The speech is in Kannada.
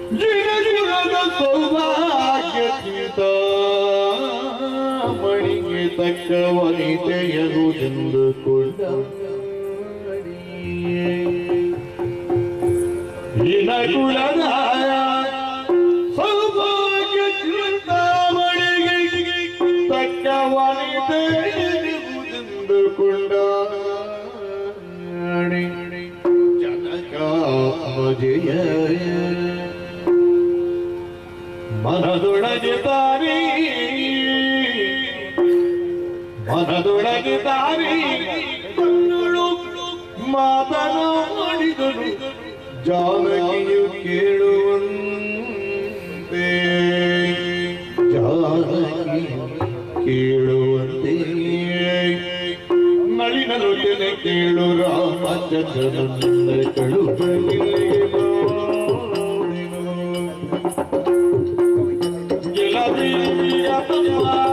ಜಿನಗುಣದ ಸೌಭಾಗ್ಯತೀತ ಮಣಿಗೆ ತಕ್ಕ ವನಿತೆಯಗುವುದೆಂದು ಕೊಂಡ ಜಿನಗುಣದ ಸೌಭಾಗ್ಯತೀತ ಮಣಿಗೆ ತಕ್ಕ ವನಿತೆಯಗುವುದೆಂದು ಕೊಂಡ ಜನಕ ಜಯ ಮನದೊಳಗೆ ತಾರಿ ಮನದೊಳಗೆ ತಾರಿ ಕಣ್ಣುಳು ಮಾತನಾಡಿದನು ಜಾನಕಿಯು ಕೇಳುವಂತೆ ಜಾನಕಿಯು ಕೇಳುವಂತೆ ನಳಿನ ಲೋಚನೆ ಕೇಳು ರಾಮಚಂದ್ರನನ್ನ ಕಳುಹಿಸಲಿಲ್ಲ ಗೆಲುವಿಯ ತಮ್ಮ